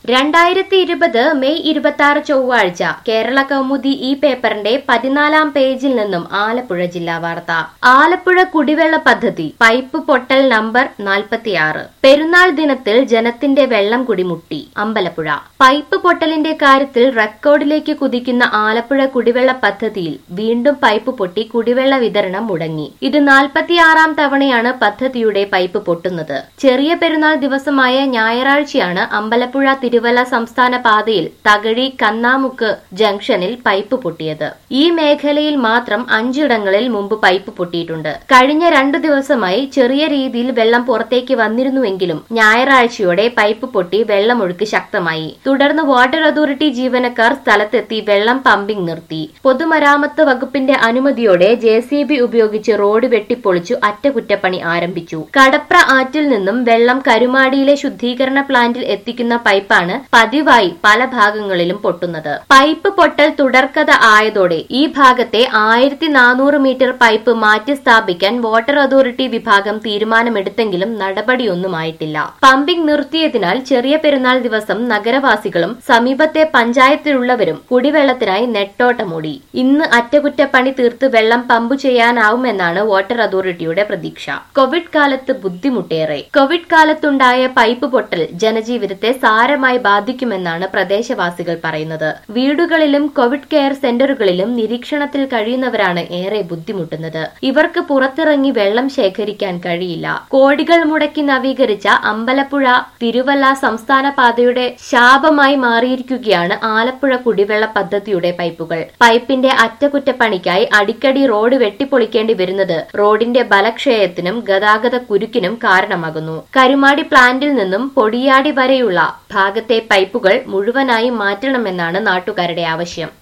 രണ്ടായിരത്തി ഇരുപത് മെയ് ഇരുപത്തി ആറ് ചൊവ്വാഴ്ച കേരള കൗമുദി ഈ പേപ്പറിന്റെ പതിനാലാം പേജിൽ നിന്നും ആലപ്പുഴ ജില്ലാ വാർത്ത ആലപ്പുഴ കുടിവെള്ള പദ്ധതി പൈപ്പ് പൊട്ടൽ നമ്പർ നാൽപ്പത്തിയാറ് പെരുന്നാൾ ദിനത്തിൽ ജനത്തിന്റെ വെള്ളം കുടിമുട്ടി അമ്പലപ്പുഴ പൈപ്പ് പൊട്ടലിന്റെ കാര്യത്തിൽ റെക്കോർഡിലേക്ക് കുതിക്കുന്ന ആലപ്പുഴ കുടിവെള്ള പദ്ധതിയിൽ വീണ്ടും പൈപ്പ് പൊട്ടി കുടിവെള്ള വിതരണം മുടങ്ങി ഇത് നാൽപ്പത്തിയാറാം തവണയാണ് പദ്ധതിയുടെ പൈപ്പ് പൊട്ടുന്നത് ചെറിയ പെരുന്നാൾ ദിവസമായ ഞായറാഴ്ചയാണ് അമ്പലപ്പുഴ തിരുവല്ല സംസ്ഥാന പാതയിൽ തകഴി കന്നാമുക്ക് ജംഗ്ഷനിൽ പൈപ്പ് പൊട്ടിയത് ഈ മേഖലയിൽ മാത്രം അഞ്ചിടങ്ങളിൽ മുമ്പ് പൈപ്പ് പൊട്ടിയിട്ടുണ്ട് കഴിഞ്ഞ രണ്ടു ദിവസമായി ചെറിയ രീതിയിൽ വെള്ളം പുറത്തേക്ക് വന്നിരുന്നുവെങ്കിലും ഞായറാഴ്ചയോടെ പൈപ്പ് പൊട്ടി വെള്ളമൊഴുക്ക് ശക്തമായി തുടർന്ന് വാട്ടർ അതോറിറ്റി ജീവനക്കാർ സ്ഥലത്തെത്തി വെള്ളം പമ്പിംഗ് നിർത്തി പൊതുമരാമത്ത് വകുപ്പിന്റെ അനുമതിയോടെ ജെ സി ബി ഉപയോഗിച്ച് റോഡ് വെട്ടിപ്പൊളിച്ചു അറ്റകുറ്റപ്പണി ആരംഭിച്ചു കടപ്ര ആറ്റിൽ നിന്നും വെള്ളം കരുമാടിയിലെ ശുദ്ധീകരണ പ്ലാന്റിൽ എത്തിക്കുന്ന പൈപ്പാണ് പതിവായി പല ഭാഗങ്ങളിലും പൊട്ടുന്നത് പൈപ്പ് പൊട്ടൽ തുടർക്കഥ ആയതോടെ ഈ ഭാഗത്തെ ആയിരത്തി നാനൂറ് മീറ്റർ പൈപ്പ് മാറ്റി സ്ഥാപിക്കാൻ വാട്ടർ അതോറിറ്റി വിഭാഗം തീരുമാനമെടുത്തെങ്കിലും നടപടിയൊന്നുമായിട്ടില്ല പമ്പിംഗ് നിർത്തിയതിനാൽ ചെറിയ പെരുന്നാൾ ദിവസം നഗരവാസികളും സമീപത്തെ പഞ്ചായത്തിലുള്ളവരും കുടിവെള്ളത്തിനായി നെട്ടോട്ടമൂടി ഇന്ന് അറ്റകുറ്റപ്പണി തീർത്ത് വെള്ളം പമ്പ് ചെയ്യാനാവുമെന്നാണ് വാട്ടർ അതോറിറ്റിയുടെ പ്രതീക്ഷ കോവിഡ് കാലത്ത് ബുദ്ധിമുട്ടേറെ കോവിഡ് കാലത്തുണ്ടായ പൈപ്പ് പൊട്ടൽ ജനജീവിതത്തെ സാരമായി ബാധിക്കുമെന്നാണ് പ്രദേശവാസികൾ പറയുന്നത് വീടുകളിലും കോവിഡ് കെയർ സെന്ററുകളിലും നിരീക്ഷണത്തിൽ കഴിയുന്നവരാണ് ഏറെ ബുദ്ധിമുട്ടുന്നത് ഇവർക്ക് പുറത്തിറങ്ങി വെള്ളം ശേഖരിക്കാൻ കഴിയില്ല കോടികൾ മുടക്കി നവീകരിച്ച അമ്പലപ്പുഴ തിരുവല്ല സംസ്ഥാന പാതയുടെ ശാപമായി മാറിയിരിക്കുകയാണ് ആലപ്പുഴ കുടിവെള്ള പദ്ധതിയുടെ പൈപ്പുകൾ പൈപ്പിന്റെ അറ്റകുറ്റപ്പണിക്കായി അടിക്കടി റോഡ് വെട്ടിപ്പൊളിക്കേണ്ടി വരുന്നത് റോഡിന്റെ ബലക്ഷയത്തിനും ഗതാഗത കുരുക്കിനും കാരണമാകുന്നു കരുമാടി പ്ലാന്റിൽ നിന്നും പൊടിയാടി വരെയുള്ള ഭാഗത്തെ പൈപ്പുകൾ മുഴുവനായും മാറ്റണമെന്നാണ് നാട്ടുകാരുടെ ആവശ്യം